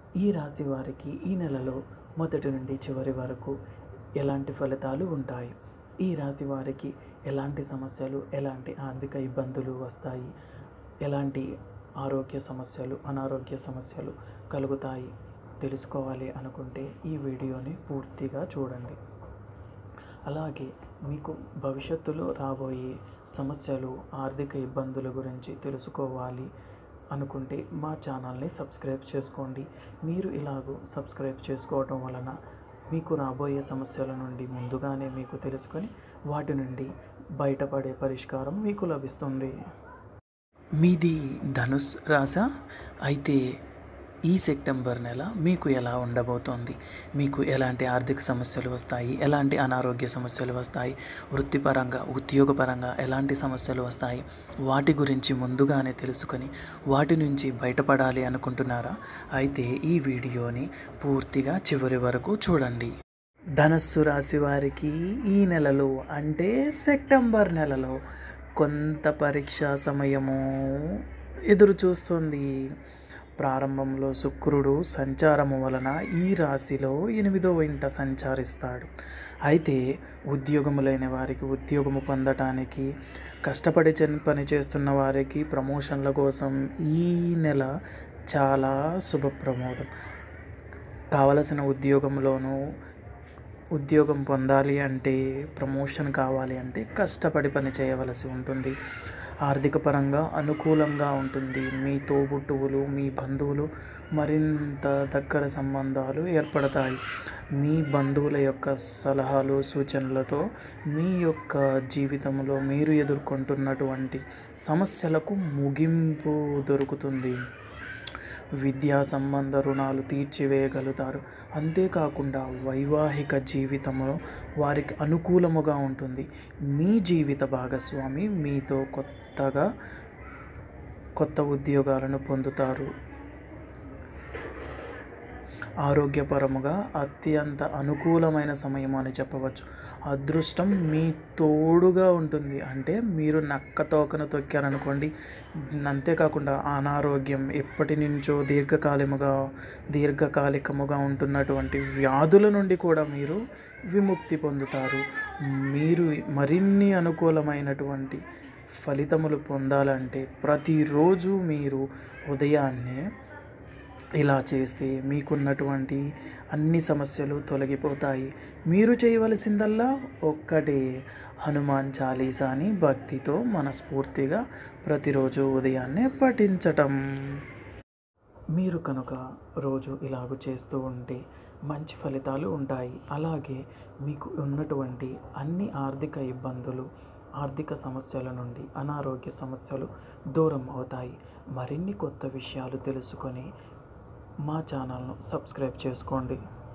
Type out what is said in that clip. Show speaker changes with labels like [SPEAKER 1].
[SPEAKER 1] ఈ రాశి వారికి ఈ నెలలో మొదటి నుండి చివరి వరకు ఎలాంటి ఫలితాలు ఉంటాయి ఈ రాశి వారికి ఎలాంటి సమస్యలు ఎలాంటి ఆర్థిక ఇబ్బందులు వస్తాయి ఎలాంటి ఆరోగ్య సమస్యలు అనారోగ్య సమస్యలు కలుగుతాయి తెలుసుకోవాలి అనుకుంటే ఈ వీడియోని పూర్తిగా చూడండి అలాగే మీకు భవిష్యత్తులో రాబోయే సమస్యలు ఆర్థిక ఇబ్బందుల గురించి తెలుసుకోవాలి అనుకుంటే మా ఛానల్ని సబ్స్క్రైబ్ చేసుకోండి మీరు ఇలాగూ సబ్స్క్రైబ్ చేసుకోవటం వలన మీకు రాబోయే సమస్యల నుండి ముందుగానే మీకు తెలుసుకొని వాటి నుండి బయటపడే పరిష్కారం మీకు లభిస్తుంది మీది ధనుస్ రాశ అయితే ఈ సెప్టెంబర్ నెల మీకు ఎలా ఉండబోతోంది మీకు ఎలాంటి ఆర్థిక సమస్యలు వస్తాయి ఎలాంటి అనారోగ్య సమస్యలు వస్తాయి వృత్తిపరంగా ఉద్యోగపరంగా ఎలాంటి సమస్యలు వస్తాయి వాటి గురించి ముందుగానే తెలుసుకొని వాటి నుంచి బయటపడాలి అనుకుంటున్నారా అయితే ఈ వీడియోని పూర్తిగా చివరి వరకు చూడండి ధనస్సు రాశి వారికి ఈ నెలలో అంటే సెప్టెంబర్ నెలలో కొంత పరీక్షా సమయము ఎదురు చూస్తుంది ప్రారంభంలో శుక్రుడు సంచారము వలన ఈ రాశిలో ఎనిమిదో ఇంట సంచరిస్తాడు అయితే ఉద్యోగము లేని వారికి ఉద్యోగము పొందటానికి కష్టపడి చెన్- పని చేస్తున్న వారికి ప్రమోషన్ల కోసం ఈ నెల చాలా శుభప్రమోదం కావలసిన ఉద్యోగంలోనూ ఉద్యోగం పొందాలి అంటే ప్రమోషన్ కావాలి అంటే కష్టపడి పని చేయవలసి ఉంటుంది ఆర్థిక పరంగా అనుకూలంగా ఉంటుంది మీ తోబుట్టువులు మీ బంధువులు మరింత దగ్గర సంబంధాలు ఏర్పడతాయి మీ బంధువుల యొక్క సలహాలు సూచనలతో మీ యొక్క జీవితంలో మీరు ఎదుర్కొంటున్నటువంటి సమస్యలకు ముగింపు దొరుకుతుంది విద్యా సంబంధ రుణాలు తీర్చివేయగలుగుతారు అంతేకాకుండా వైవాహిక జీవితంలో వారికి అనుకూలముగా ఉంటుంది మీ జీవిత భాగస్వామి మీతో కొత్తగా కొత్త ఉద్యోగాలను పొందుతారు ఆరోగ్యపరముగా అత్యంత అనుకూలమైన సమయం అని చెప్పవచ్చు అదృష్టం మీ తోడుగా ఉంటుంది అంటే మీరు నక్క తోకను తొక్కారనుకోండి అంతేకాకుండా అనారోగ్యం ఎప్పటి నుంచో దీర్ఘకాలముగా దీర్ఘకాలికముగా ఉంటున్నటువంటి వ్యాధుల నుండి కూడా మీరు విముక్తి పొందుతారు మీరు మరిన్ని అనుకూలమైనటువంటి ఫలితములు పొందాలంటే ప్రతిరోజు మీరు ఉదయాన్నే ఇలా చేస్తే మీకున్నటువంటి అన్ని సమస్యలు తొలగిపోతాయి మీరు చేయవలసిందల్లా ఒక్కటే హనుమాన్ చాలీసాని భక్తితో మనస్ఫూర్తిగా ప్రతిరోజు ఉదయాన్నే పఠించటం మీరు కనుక రోజు ఇలాగ చేస్తూ ఉంటే మంచి ఫలితాలు ఉంటాయి అలాగే మీకు ఉన్నటువంటి అన్ని ఆర్థిక ఇబ్బందులు ఆర్థిక సమస్యల నుండి అనారోగ్య సమస్యలు దూరం అవుతాయి మరిన్ని కొత్త విషయాలు తెలుసుకొని మా ఛానల్ను సబ్స్క్రైబ్ చేసుకోండి